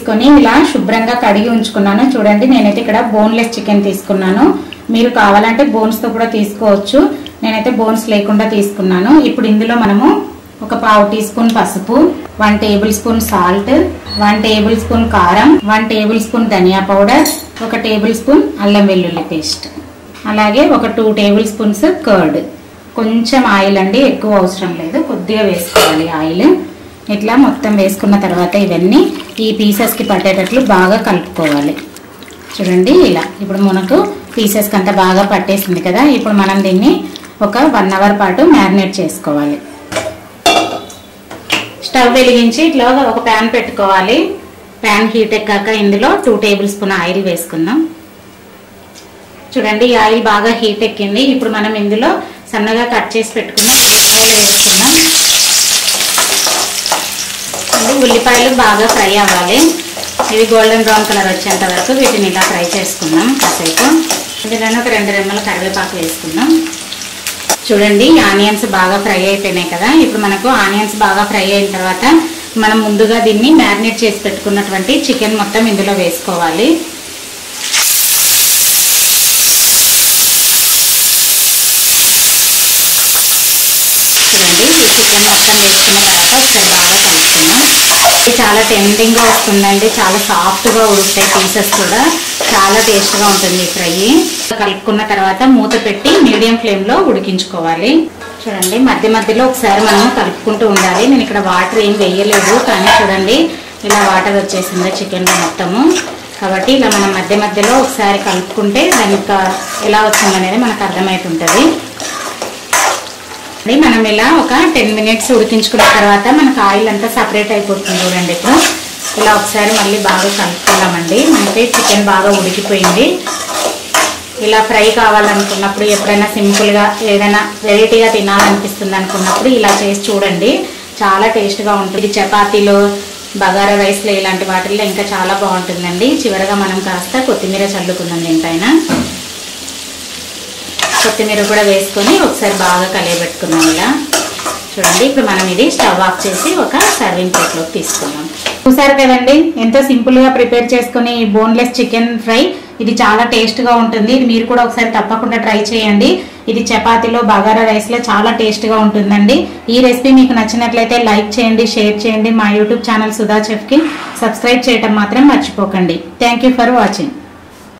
తీసుకొని ఇలా శుభ్రంగా కడిగి ఉంచుకున్నాను చూడండి నేనైతే ఇక్కడ బోన్లెస్ చికెన్ తీసుకున్నాను మీరు కావాలంటే బోన్స్ తో కూడా తీసుకోవచ్చు నేనైతే బోన్స్ లేకుండా తీసుకున్నాను ఇప్పుడు ఇందులో మనము ఒక పావు టీ స్పూన్ పసుపు one tablespoon salt one tablespoon కారం వన్ టేబుల్ స్పూన్ ధనియా పౌడర్ ఒక టేబుల్ స్పూన్ అల్లం వెల్లుల్లి పేస్ట్ అలాగే ఒక టూ టేబుల్ స్పూన్స్ కర్డ్ కొంచెం ఆయిల్ అండి ఎక్కువ అవసరం లేదు కొద్దిగా వేసుకోవాలి ఆయిల్ ఇట్లా మొత్తం వేసుకున్న తర్వాత ఇవన్నీ ఈ పీసెస్కి పట్టేటట్లు బాగా కలుపుకోవాలి చూడండి ఇలా ఇప్పుడు మనకు పీసెస్కి అంతా బాగా పట్టేసింది కదా ఇప్పుడు మనం దీన్ని ఒక వన్ అవర్ పాటు మ్యారినేట్ చేసుకోవాలి స్టవ్ వెలిగించి ఇట్లా ఒక ప్యాన్ పెట్టుకోవాలి ప్యాన్ హీట్ ఎక్కాక ఇందులో టూ టేబుల్ స్పూన్ ఆయిల్ వేసుకుందాం చూడండి ఈ ఆయిల్ బాగా హీట్ ఎక్కింది ఇప్పుడు మనం ఇందులో సన్నగా కట్ చేసి పెట్టుకున్న ఉల్లిపాయలు వేసుకుందాం ఇది ఉల్లిపాయలు బాగా ఫ్రై అవ్వాలి ఇవి గోల్డెన్ బ్రౌన్ కలర్ వచ్చేంత వరకు వీటిని ఇలా ఫ్రై చేసుకుందాం కాసేపు ఇందులోనే ఒక రెండు రెమ్మల కరివేపాకు వేసుకుందాం చూడండి ఆనియన్స్ బాగా ఫ్రై అయిపోయినాయి కదా ఇప్పుడు మనకు ఆనియన్స్ బాగా ఫ్రై అయిన తర్వాత మనం ముందుగా దీన్ని మ్యారినేట్ చేసి పెట్టుకున్నటువంటి చికెన్ మొత్తం ఇందులో వేసుకోవాలి చూడండి ఈ చికెన్ మొత్తం వేసుకున్న తర్వాత ఒకసారి బాగా కలుపుకుందాం ఇది చాలా టెండింగ్ గా వస్తుందండి చాలా సాఫ్ట్ గా ఉడుకుతాయి పీసెస్ కూడా చాలా టేస్ట్ గా ఉంటుంది ఈ ఫ్రై కలుపుకున్న తర్వాత మూత పెట్టి మీడియం ఫ్లేమ్ లో ఉడికించుకోవాలి చూడండి మధ్య మధ్యలో ఒకసారి మనం కలుపుకుంటూ ఉండాలి నేను ఇక్కడ వాటర్ ఏం వేయలేదు కానీ చూడండి ఇలా వాటర్ వచ్చేసింది చికెన్ మొత్తము కాబట్టి ఇలా మనం మధ్య మధ్యలో ఒకసారి కలుపుకుంటే దాని యొక్క ఎలా వచ్చిందనేది మనకు అర్థమవుతుంటుంది అది మనం ఇలా ఒక టెన్ మినిట్స్ ఉడికించుకున్న తర్వాత మనకు ఆయిల్ అంతా సపరేట్ అయిపోతుంది చూడండి ఇప్పుడు ఇలా ఒకసారి మళ్ళీ బాగా కలుపుకుందామండి మనకి చికెన్ బాగా ఉడికిపోయింది ఇలా ఫ్రై కావాలనుకున్నప్పుడు ఎప్పుడైనా సింపుల్గా ఏదైనా వెరైటీగా తినాలనిపిస్తుంది అనుకున్నప్పుడు ఇలా చేసి చూడండి చాలా టేస్ట్గా ఉంటుంది చపాతీలో బగారా రైస్లో ఇలాంటి వాటిల్లో ఇంకా చాలా బాగుంటుందండి చివరగా మనం కాస్త కొత్తిమీర చల్లుకుందాం దీనిపైన కొత్తిమీర కూడా వేసుకొని ఒకసారి బాగా కలియబెట్టుకున్నాం ఇలా చూడండి ఇప్పుడు మనం ఇది స్టవ్ ఆఫ్ చేసి ఒక సర్వింగ్ ప్లేట్లోకి తీసుకున్నాం చూసారు కదండి ఎంతో సింపుల్ గా ప్రిపేర్ చేసుకుని ఈ బోన్లెస్ చికెన్ ఫ్రై ఇది చాలా టేస్ట్ గా ఉంటుంది ఇది మీరు కూడా ఒకసారి తప్పకుండా ట్రై చేయండి ఇది చపాతీలో బగారా రైస్ లో చాలా టేస్ట్ గా ఉంటుందండి ఈ రెసిపీ మీకు నచ్చినట్లయితే లైక్ చేయండి షేర్ చేయండి మా యూట్యూబ్ ఛానల్ సుధా చెఫ్ కి సబ్స్క్రైబ్ చేయటం మాత్రం మర్చిపోకండి థ్యాంక్ ఫర్ వాచింగ్